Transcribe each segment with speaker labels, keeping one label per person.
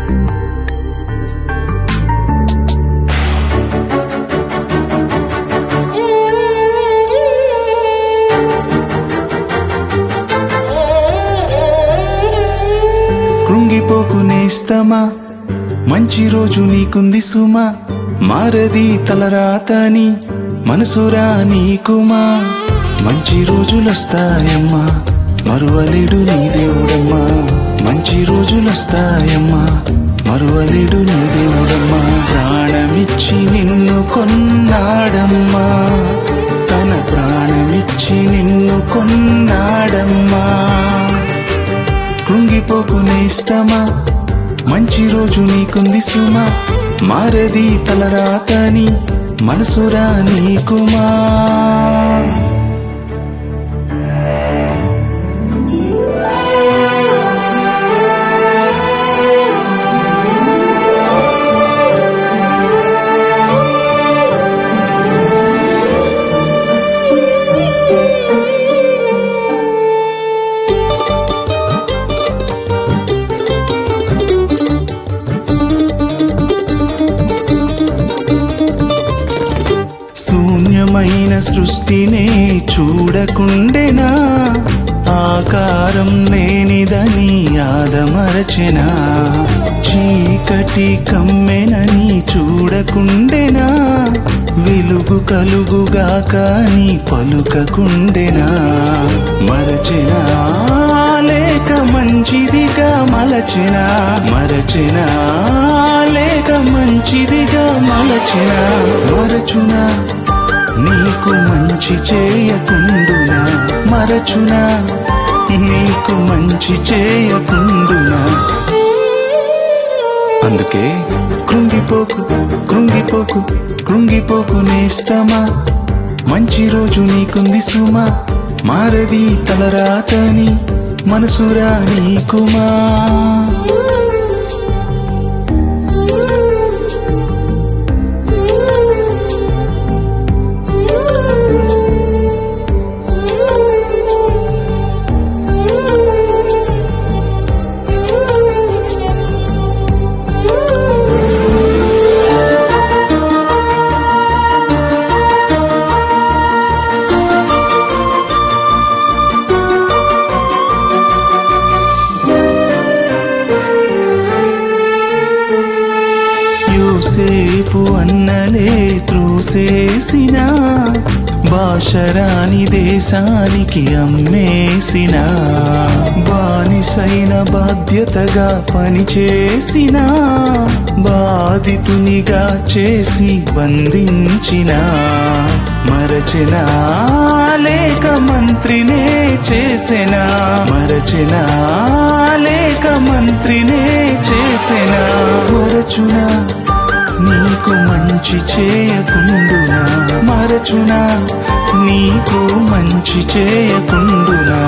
Speaker 1: కృంగిపోకు నేస్తమా మంచి రోజు నీకుంది సుమా మారది తలరాతని మనసురా నీకుమా మంచి రోజులొస్తాయమ్మా మరువలేడు నీ దేవుడమ్మా మంచి రోజులొస్తాయమ్మా మరువలేడు నీ దేవుడమ్మా ప్రాణమిచ్చి నిన్ను కొన్నాడమ్మా తన ప్రాణమిచ్చి నిన్ను కొన్నాడమ్మా కృంగిపోకు నేస్తమా మంచి రోజు నీకుంది సుమా మారది తలరాతని మనసురా నీకుమా శూన్యమైన సృష్టినే చూడకుండెనా ఆకారం లేనిదని ఆదమరచెనా చీకటి కమ్మెనని చూడకుండెనా వెలుగు కలుగుగా కాని పలుకకుండెనా మరచెనా లేక మంచిదిగా మలచెనా మరచెనా లేక మంచిదిగా మలచెనా మరచునా నీకు మంచి చేయకుండునా మరచునా నీకు మంచి చేయకుండునా అందుకే కృంగిపోకు కృంగిపోకు కృంగిపోకు నేస్తమా మంచి రోజు నీకుంది సుమా మారది తలరాతని మనసురా నీకుమా యూసేపు అన్నలే త్రూసేసిన బాషరాని దేశానికి అమ్మేసిన బానిసైన బాధ్యతగా పనిచేసిన బాధితునిగా చేసి బంధించిన మరచెనా లేక మంత్రినే చేసెనా మరచెనా లేక మంత్రినే చేసెనా మరచునా నీకు మంచి చేయకుండునా మరచునా నీకు మంచి చేయకుండునా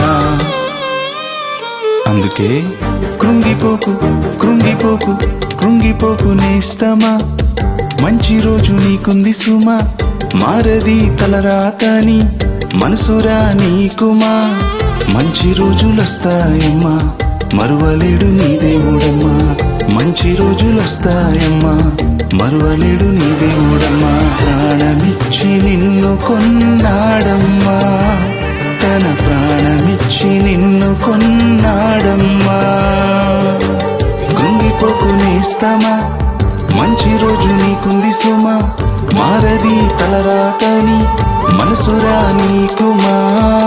Speaker 1: అందుకే కృంగిపోకు కృంగిపోకు కృంగిపోకు నేస్తమా మంచి రోజు నీకుంది సుమా మారది తలరాతని మనసురా నీకుమా మంచి రోజులొస్తాయమ్మా మరువలేడు నీ దేవుడమ్మా మంచి రోజులొస్తాయమ్మా మరువలేడు నీ దేవుడమ్మా ప్రాణమిచ్చి నిన్ను కొన్నాడమ్మా తన ప్రాణమిచ్చి నిన్ను కొన్నాడమ్మా కృంగిపోకు నేస్తామా మంచి రోజు నీకుంది సుమా మారది తలరాతని మనసురా నీకుమా